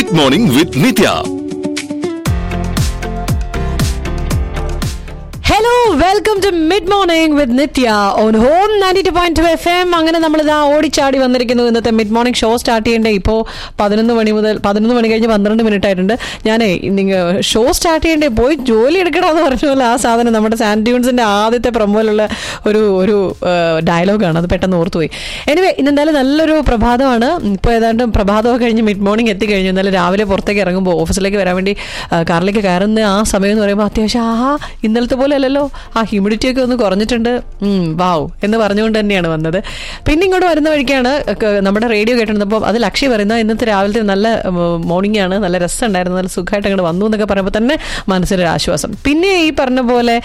Mid morning with Nithya hello welcome to mid morning with Nithya on home ninety two point two F M അങ്ങനെ നമ്മൾ ഇതാ ഓടിച്ചാടി വന്നിരിക്കുന്നു ഇന്നത്തെ മിഡ് മോർണിംഗ് ഷോ സ്റ്റാർട്ട് ചെയ്യേണ്ടേ ഇപ്പോൾ പതിനൊന്ന് മണി മുതൽ പതിനൊന്ന് മണി കഴിഞ്ഞ് പന്ത്രണ്ട് മിനിറ്റ് ആയിട്ടുണ്ട് ഞാനേ നിങ്ങൾ ഷോ സ്റ്റാർട്ട് ചെയ്യേണ്ടേ പോയി ജോലി എടുക്കണമെന്ന് പറഞ്ഞ പോലെ ആ സാധനം നമ്മുടെ സാൻഡ്യൂൺസിന്റെ ആദ്യത്തെ പ്രൊമോയിലുള്ള ഒരു ഒരു ഡയലോഗാണ് അത് പെട്ടെന്ന് ഓർത്തുപോയി എനിവേ ഇന്നെന്തായാലും നല്ലൊരു പ്രഭാതമാണ് ഇപ്പോൾ ഏതാണ്ട് പ്രഭാതമൊക്കെ കഴിഞ്ഞ് മിഡ് മോർണിംഗ് എത്തിക്കഴിഞ്ഞു എന്നാലും രാവിലെ പുറത്തേക്ക് ഇറങ്ങുമ്പോൾ ഓഫീസിലേക്ക് വരാൻ വേണ്ടി ആ, കാറിലേക്ക് കയറുന്ന ആ സമയം എന്ന് പറയുമ്പോൾ അത്യാവശ്യം ആഹാ ഇന്നലത്തെ പോലെ അല്ലല്ലോ ആ ഹ്യൂമിഡിറ്റി ഒക്കെ ഒന്ന് കുറഞ്ഞിട്ടുണ്ട് ഉം, വാവ് എന്ന് പറഞ്ഞുകൊണ്ട് തന്നെയാണ് വന്നത് പിന്നെ ഇങ്ങോട്ട് വരുന്ന വഴിക്കാണ് ക- നമ്മുടെ റേഡിയോ കേട്ടിരുന്നപ്പോൾ അത് ലക്ഷ്യ പറയുന്ന ഇന്നത്തെ രാവിലത്തെ നല്ല മോർണിംഗ് ആണ് നല്ല രസമുണ്ടായിരുന്നു നല്ല സുഖമായിട്ട് അങ്ങോട്ട് വന്നു എന്നൊക്കെ പറയുമ്പോൾ തന്നെ മനസ്സിലൊരു ആശ്വാസം പിന്നെ ഈ പറഞ്ഞ പോലെ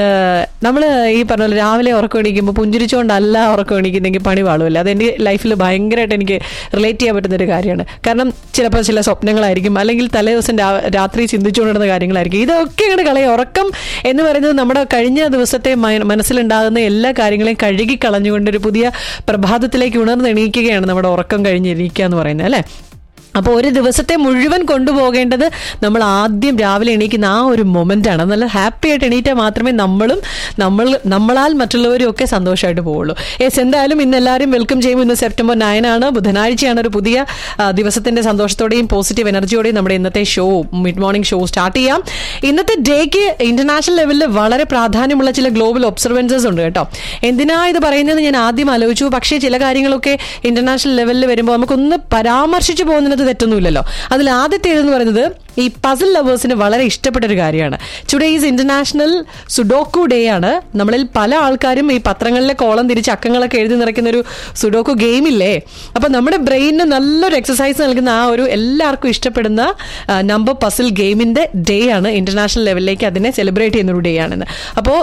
നമ്മൾ ഈ പറഞ്ഞ പോലെ രാവിലെ ഉറക്കം എണീക്കുമ്പോൾ പുഞ്ചിരിച്ചുകൊണ്ടല്ല ഉറക്കം എണീക്കുന്നെങ്കിൽ പണി പാളുമല്ല അത് എൻ്റെ ലൈഫിൽ ഭയങ്കരമായിട്ട് എനിക്ക് റിലേറ്റ് ചെയ്യാൻ പറ്റുന്ന ഒരു കാര്യമാണ് കാരണം ചിലപ്പോൾ ചില സ്വപ്നങ്ങളായിരിക്കും അല്ലെങ്കിൽ തലേ ദിവസം രാ- രാത്രി ചിന്തിച്ചുകൊണ്ടിരുന്ന കാര്യങ്ങളായിരിക്കും ഇതൊക്കെ ഇങ്ങോട്ട് കളയും ഉറക്കം എന്ന് പറയുന്നത് നമ്മുടെ കഴിഞ്ഞ ദിവസത്തെ മയ- മനസ്സിലുണ്ടാകുന്ന എല്ലാ കാര്യങ്ങളെയും കഴുകി കളഞ്ഞുകൊണ്ട് ഒരു പുതിയ പ്രഭാതത്തിലേക്ക് ഉണർന്നെണീക്കുകയാണ് നമ്മുടെ ഉറക്കം കഴിഞ്ഞിരിക്കുക എന്ന് പറയുന്നത് അല്ലേ അപ്പോൾ ഒരു ദിവസത്തെ മുഴുവൻ കൊണ്ടുപോകേണ്ടത് നമ്മൾ ആദ്യം രാവിലെ എണീക്കുന്ന ആ ഒരു മൊമെന്റ് ആണ് നല്ല ഹാപ്പി ആയിട്ട് എണീറ്റാൽ മാത്രമേ നമ്മളും നമ്മൾ നമ്മളാൽ മറ്റുള്ളവരും ഒക്കെ സന്തോഷമായിട്ട് പോവുള്ളൂ യെസ് എന്തായാലും ഇന്ന് എല്ലാവരും വെൽക്കം ചെയ്യും ഇന്ന് സെപ്റ്റംബർ നയൻ ആണ് ബുധനാഴ്ചയാണ് ഒരു പുതിയ ആ, ദിവസത്തിന്റെ സന്തോഷത്തോടെയും പോസിറ്റീവ് എനർജിയോടെയും നമ്മുടെ ഇന്നത്തെ show mid morning show start ചെയ്യാം ഇന്നത്തെ ഡേക്ക് ഇന്റർനാഷണൽ ലെവലിൽ വളരെ പ്രാധാന്യമുള്ള ചില ഗ്ലോബൽ ഒബ്സർവൻസസ് ഉണ്ട് കേട്ടോ എന്തിനാ ഇത് പറയുന്നത് ഞാൻ ആദ്യം ആലോചിച്ചു പക്ഷേ ചില കാര്യങ്ങളൊക്കെ ഇന്റർനാഷണൽ ലെവലിൽ വരുമ്പോൾ നമുക്കൊന്ന് പരാമർശിച്ചു പോകുന്നതിനകത്ത് തെറ്റൊന്നുമില്ലല്ലോ അതിൽ ആദ്യത്തേതെന്ന് പറയുന്നത് ഈ പസിൽ ലവേഴ്സിന് വളരെ ഇഷ്ടപ്പെട്ട ഒരു കാര്യമാണ് today is international sudoku day ആണ് നമ്മളിൽ പല ആൾക്കാരും ഈ പത്രങ്ങളിലെ കോളം തിരിച്ച് അക്കങ്ങളൊക്കെ എഴുതി നിറയ്ക്കുന്ന ഒരു സുഡോക്കു ഗെയിം ഇല്ലേ അപ്പൊ നമ്മുടെ ബ്രെയിനിന് നല്ലൊരു എക്സസൈസ് നൽകുന്ന ആ ഒരു എല്ലാവർക്കും ഇഷ്ടപ്പെടുന്ന നമ്പർ പസിൽ ഗെയിമിന്റെ ഡേ ആണ് ഇന്റർനാഷണൽ ലെവലിലേക്ക് അതിനെ സെലിബ്രേറ്റ് ചെയ്യുന്ന ഒരു ഡേ ആണെന്ന് അപ്പോൾ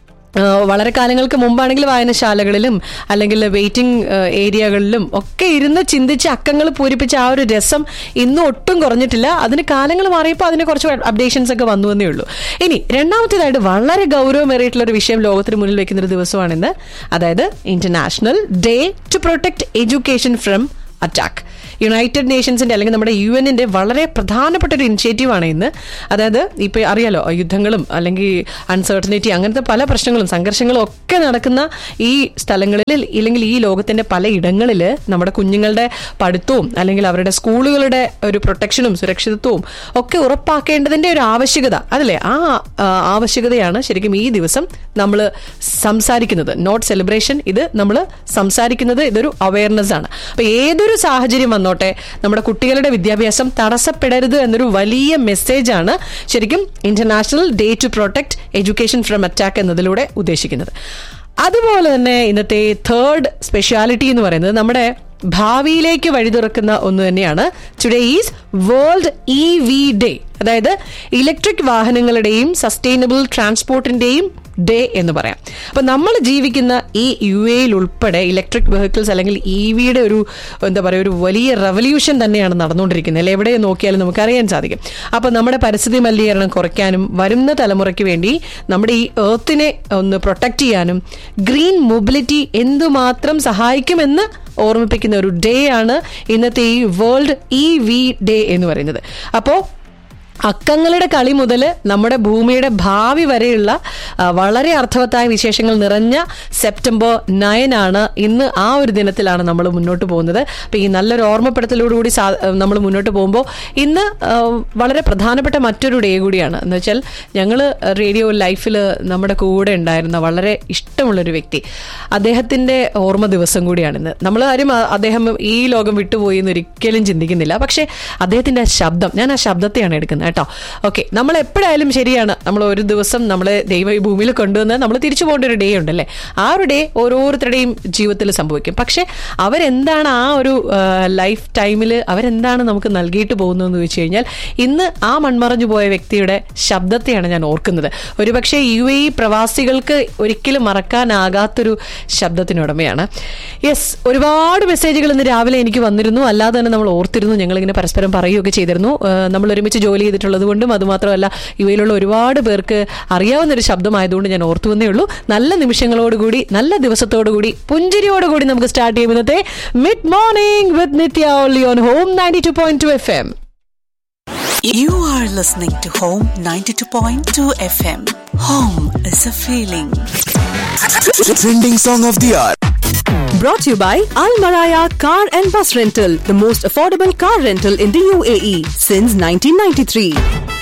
ആഹ് വളരെ കാലങ്ങൾക്ക് മുമ്പാണെങ്കിൽ വായനശാലകളിലും അല്ലെങ്കിൽ വെയിറ്റിംഗ് ഏരിയകളിലും ഒക്കെ ഇരുന്ന് ചിന്തിച്ച് അക്കങ്ങൾ പൂരിപ്പിച്ച ആ ഒരു രസം ഇന്നും ഒട്ടും കുറഞ്ഞിട്ടില്ല അതിന് കാലങ്ങൾ മാറിയപ്പോൾ അതിന് കുറച്ച് അപ്ഡേഷൻസ് ഒക്കെ വന്നു എന്നേ ഉള്ളൂ ഇനി രണ്ടാമത്തേതായിട്ട് വളരെ ഗൗരവമേറിയിട്ടുള്ള ഒരു വിഷയം ലോകത്തിന് മുന്നിൽ വെക്കുന്ന ഒരു ദിവസമാണിന്ന് അതായത് international day to protect education from attack united നേഷൻസിന്റെ അല്ലെങ്കിൽ നമ്മുടെ യു എന്നിന്റെ വളരെ പ്രധാനപ്പെട്ട ഒരു ഇനിഷ്യേറ്റീവാണ് ഇന്ന് അതായത് ഇപ്പൊ അറിയാലോ യുദ്ധങ്ങളും അല്ലെങ്കിൽ അൺസർട്ടനിറ്റി അങ്ങനത്തെ പല പ്രശ്നങ്ങളും സംഘർഷങ്ങളും ഒക്കെ നടക്കുന്ന ഈ സ്ഥലങ്ങളിൽ ഇല്ലെങ്കിൽ ഈ ലോകത്തിന്റെ പല ഇടങ്ങളിൽ നമ്മുടെ കുഞ്ഞുങ്ങളുടെ പഠിത്തവും അല്ലെങ്കിൽ അവരുടെ സ്കൂളുകളുടെ ഒരു പ്രൊട്ടക്ഷനും സുരക്ഷിതത്വവും ഒക്കെ ഉറപ്പാക്കേണ്ടതിന്റെ ഒരു ആവശ്യകത അതല്ലേ ആ ആ, ആവശ്യകതയാണ് ശരിക്കും ഈ ദിവസം നമ്മൾ സംസാരിക്കുന്നത് നോട്ട് സെലിബ്രേഷൻ ഇത് നമ്മൾ സംസാരിക്കുന്നത് ഇതൊരു അവയർനെസ് ആണ് അപ്പൊ ഏതൊരു സാഹചര്യം വന്നോട്ടെ നമ്മുടെ കുട്ടികളുടെ വിദ്യാഭ്യാസം തടസ്സപ്പെടരുത് എന്നൊരു വലിയ മെസ്സേജ് ആണ് ശരിക്കും international day to protect education from attack എന്നതിലൂടെ ഉദ്ദേശിക്കുന്നത് അതുപോലെ തന്നെ ഇന്നത്തെ തേർഡ് സ്പെഷ്യാലിറ്റി എന്ന് പറയുന്നത് നമ്മുടെ ഭാവിയിലേക്ക് വഴി തുറക്കുന്ന ഒന്ന് തന്നെയാണ് today is world E V day അതായത് ഇലക്ട്രിക് വാഹനങ്ങളുടെയും സസ്റ്റൈനബിൾ ട്രാൻസ്പോർട്ടിന്റെയും ഡേ എന്ന് പറയാം അപ്പൊ നമ്മൾ ജീവിക്കുന്ന ഈ യു എയിൽ ഉൾപ്പെടെ ഇലക്ട്രിക് വെഹിക്കിൾസ് അല്ലെങ്കിൽ ഇ വിയുടെ ഒരു എന്താ പറയുക ഒരു വലിയ റവല്യൂഷൻ തന്നെയാണ് നടന്നുകൊണ്ടിരിക്കുന്നത് അല്ലെ എവിടെ നോക്കിയാലും നമുക്ക് അറിയാൻ സാധിക്കും അപ്പൊ നമ്മുടെ പരിസ്ഥിതി മലിനീകരണം കുറയ്ക്കാനും വരുന്ന തലമുറയ്ക്ക് വേണ്ടി നമ്മുടെ ഈ എർത്തിനെ ഒന്ന് പ്രൊട്ടക്ട് ചെയ്യാനും ഗ്രീൻ മൊബിലിറ്റി എന്തുമാത്രം സഹായിക്കുമെന്ന് ഓർമ്മിപ്പിക്കുന്ന ഒരു ഡേ ആണ് ഇന്നത്തെ ഈ വേൾഡ് ഇ വി ഡേ എന്ന് പറയുന്നത് അപ്പോൾ അക്കങ്ങളുടെ കളി മുതൽ നമ്മുടെ ഭൂമിയുടെ ഭാവി വരെയുള്ള ആ, വളരെ അർത്ഥവത്തായ വിശേഷങ്ങൾ നിറഞ്ഞ സെപ്റ്റംബർ നയൻ ആണ് ഇന്ന് ആ ഒരു ദിനത്തിലാണ് നമ്മൾ മുന്നോട്ട് പോകുന്നത് അപ്പൊ ഈ നല്ലൊരു ഓർമ്മപ്പെടുത്തലോടുകൂടി നമ്മൾ മുന്നോട്ട് പോകുമ്പോൾ ഇന്ന് ആ, വളരെ പ്രധാനപ്പെട്ട മറ്റൊരു ഡേ കൂടിയാണ് എന്ന് വെച്ചാൽ ഞങ്ങൾ റേഡിയോ ലൈഫിൽ നമ്മുടെ കൂടെ ഉണ്ടായിരുന്ന വളരെ ഇഷ്ടമുള്ളൊരു വ്യക്തി അദ്ദേഹത്തിന്റെ ഓർമ്മ ദിവസം കൂടിയാണിന്ന് നമ്മൾ ആരും ആ- അദ്ദേഹം ഈ ലോകം വിട്ടുപോയി എന്ന് ഒരിക്കലും ചിന്തിക്കുന്നില്ല പക്ഷേ അദ്ദേഹത്തിന്റെ ആ ശബ്ദം ഞാൻ ആ ശബ്ദത്തെയാണ് എടുക്കുന്നത് കേട്ടോ ഓക്കെ നമ്മൾ എപ്പോഴായാലും ശരിയാണ് നമ്മൾ ഒരു ദിവസം നമ്മളെ ദൈവ ഈ ഭൂമിയിൽ കൊണ്ടുവന്ന് നമ്മൾ തിരിച്ചു പോകേണ്ട ഒരു ഡേ ഉണ്ടല്ലേ ആ ഒരു ഡേ ഓരോരുത്തരുടെയും ജീവിതത്തിൽ സംഭവിക്കും പക്ഷെ അവരെന്താണ് ആ ഒരു ലൈഫ് ടൈമിൽ അവരെന്താണ് നമുക്ക് നൽകിയിട്ട് പോകുന്നതെന്ന് ചോദിച്ചു കഴിഞ്ഞാൽ ഇന്ന് ആ മൺമറഞ്ഞു പോയ വ്യക്തിയുടെ ശബ്ദത്തെയാണ് ഞാൻ ഓർക്കുന്നത് ഒരുപക്ഷെ യു എ ഇ പ്രവാസികൾക്ക് ഒരിക്കലും മറക്കാനാകാത്തൊരു ശബ്ദത്തിനുടമയാണ് യെസ് ഒരുപാട് മെസ്സേജുകൾ ഇന്ന് രാവിലെ എനിക്ക് വന്നിരുന്നു അല്ലാതെ തന്നെ നമ്മൾ ഓർത്തിരുന്നു ഞങ്ങളിങ്ങനെ പരസ്പരം പറയുകയൊക്കെ ചെയ്തിരുന്നു ഏഹ് നമ്മൾ ഒരുമിച്ച് ജോലി ചെയ്തിട്ടുള്ളത് കൊണ്ടും അതുമാത്രമല്ല യു എയിലുള്ള ഒരുപാട് പേർക്ക് അറിയാവുന്ന ഒരു ശബ്ദമായതുകൊണ്ട് ഞാൻ ഓർത്തു വന്നേ ഉള്ളൂ നല്ല നിമിഷങ്ങളോടുകൂടി നല്ല ദിവസത്തോടുകൂടി പുഞ്ചിരിയോടുകൂടി നമുക്ക് സ്റ്റാർട്ട് ചെയ്യും ഇന്നത്തെ mid morning with Nithya only on home ninety two point two F M You are listening to Home 92.2 FM. Home is a feeling. Trending song of the hour. Brought to you by Al Maraya Car and Bus Rental, the most affordable car rental in the UAE since 1993.